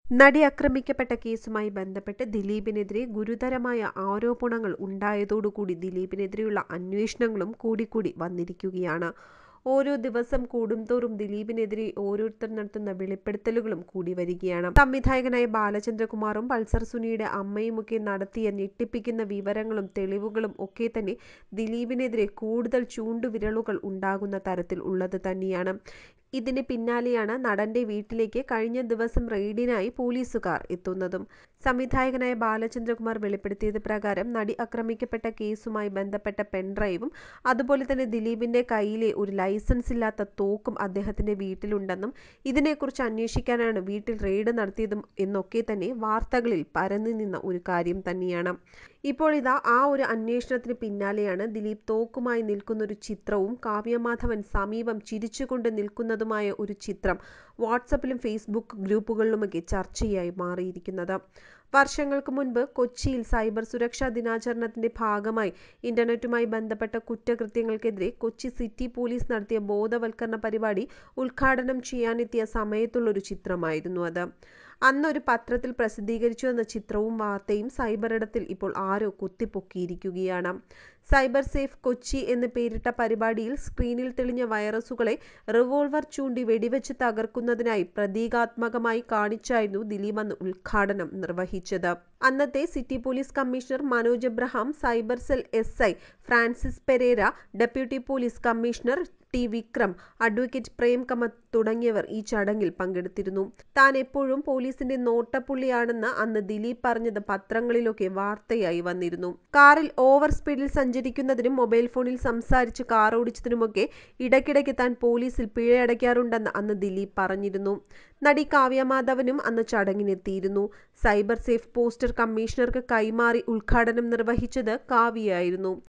നടി ആക്രമിക്കപ്പെട്ട കേസുമായി ബന്ധപ്പെട്ട് ദിലീപിനെതിരെ ഗുരുതരമായ ആരോപണങ്ങൾ ഉണ്ടായതോടുകൂടി ദിലീപിനെതിരെയുള്ള അന്വേഷണങ്ങളും കൂടിക്കൂടി വന്നിരിക്കുകയാണ് ഓരോ ദിവസം കൂടുംതോറും ദിലീപിനെതിരെ ഓരോരുത്തർ നടത്തുന്ന വെളിപ്പെടുത്തലുകളും കൂടി വരികയാണ് സംവിധായകനായ ബാലചന്ദ്രകുമാറും പൾസർ സുനിയുടെ അമ്മയുമൊക്കെ നടത്തിയ ഞെട്ടിപ്പിക്കുന്ന വിവരങ്ങളും തെളിവുകളും ഒക്കെ തന്നെ ദിലീപിനെതിരെ കൂടുതൽ ചൂണ്ടുവിരലുകൾ ഉണ്ടാകുന്ന തരത്തിൽ ഉള്ളത് തന്നെയാണ് ഇതിന് പിന്നാലെയാണ് നടന്റെ വീട്ടിലേക്ക് കഴിഞ്ഞ ദിവസം റെയ്ഡിനായി പോലീസുകാർ എത്തുന്നതും സംവിധായകനായ ബാലചന്ദ്രകുമാർ വെളിപ്പെടുത്തിയത് പ്രകാരം നടി ആക്രമിക്കപ്പെട്ട കേസുമായി ബന്ധപ്പെട്ട പെൺഡ്രൈവും അതുപോലെ തന്നെ ദിലീപിന്റെ കയ്യിലെ ഒരു ലൈസൻസ് ഇല്ലാത്ത തോക്കും അദ്ദേഹത്തിന്റെ വീട്ടിലുണ്ടെന്നും ഇതിനെക്കുറിച്ച് അന്വേഷിക്കാനാണ് വീട്ടിൽ റെയ്ഡ് നടത്തിയതും എന്നൊക്കെ തന്നെ വാർത്തകളിൽ പരന്നു നിന്ന ഒരു കാര്യം തന്നെയാണ് ഇപ്പോൾ ഇതാ ആ ഒരു അന്വേഷണത്തിന് പിന്നാലെയാണ് ദിലീപ് തോക്കുമായി നിൽക്കുന്ന ഒരു ചിത്രവും കാവ്യമാധവൻ സമീപം ചിരിച്ചുകൊണ്ട് നിൽക്കുന്നതുമായ ഒരു ചിത്രം വാട്സപ്പിലും ഫേസ്ബുക്ക് ഗ്രൂപ്പുകളിലുമൊക്കെ ചർച്ചയായി മാറിയിരിക്കുന്നത് വർഷങ്ങൾക്ക് മുൻപ് കൊച്ചിയിൽ സൈബർ സുരക്ഷാ ദിനാചരണത്തിന്റെ ഭാഗമായി ഇന്റർനെറ്റുമായി ബന്ധപ്പെട്ട കുറ്റകൃത്യങ്ങൾക്കെതിരെ കൊച്ചി സിറ്റി പോലീസ് നടത്തിയ ബോധവൽക്കരണ പരിപാടി ഉദ്ഘാടനം ചെയ്യാനെത്തിയ സമയത്തുള്ളൊരു ചിത്രമായിരുന്നു അത് അന്നൊരു പത്രത്തിൽ പ്രസിദ്ധീകരിച്ചു എന്ന ചിത്രവും വാർത്തയും സൈബർ ഇടത്തിൽ ഇപ്പോൾ ആരോ കുത്തിപ്പൊക്കിയിരിക്കുകയാണ് സൈബർ സേഫ് കൊച്ചി എന്ന് പേരിട്ട പരിപാടിയിൽ സ്ക്രീനിൽ തെളിഞ്ഞ വൈറസുകളെ റിവോൾവർ ചൂണ്ടി വെടിവെച്ച് തകർക്കുന്നതിനായി പ്രതീകാത്മകമായി കാണിച്ചായിരുന്നു ദിലീപ് അന്ന് ഉദ്ഘാടനം നിർവഹിച്ചത് അന്നത്തെ city police commissioner Manoj Abraham cyber cell S I Francis Pereira deputy police commissioner T Vikram advocate Prem Kamath തുടങ്ങിയവർ ഈ ചടങ്ങിൽ പങ്കെടുത്തിരുന്നു താൻ എപ്പോഴും പോലീസിന്റെ നോട്ടപ്പുള്ളിയാണെന്ന് അന്ന് ദിലീപ് പറഞ്ഞത് പത്രങ്ങളിലൊക്കെ വാർത്തയായി വന്നിരുന്നു കാറിൽ ഓവർ സ്പീഡിൽ സഞ്ചരിക്കുന്നതിനും മൊബൈൽ ഫോണിൽ സംസാരിച്ച് കാർ ഓടിച്ചതിനുമൊക്കെ ഇടയ്ക്കിടയ്ക്ക് താൻ പോലീസിൽ പിഴയടയ്ക്കാറുണ്ടെന്ന് അന്ന് ദിലീപ് പറഞ്ഞിരുന്നു നടി കാവ്യമാധവനും അന്ന് ചടങ്ങിനെത്തിയിരുന്നു സൈബർ സേഫ് പോസ്റ്റർ കമ്മീഷണർക്ക് കൈമാറി ഉദ്ഘാടനം നിർവഹിച്ചത് കാവ്യയായിരുന്നു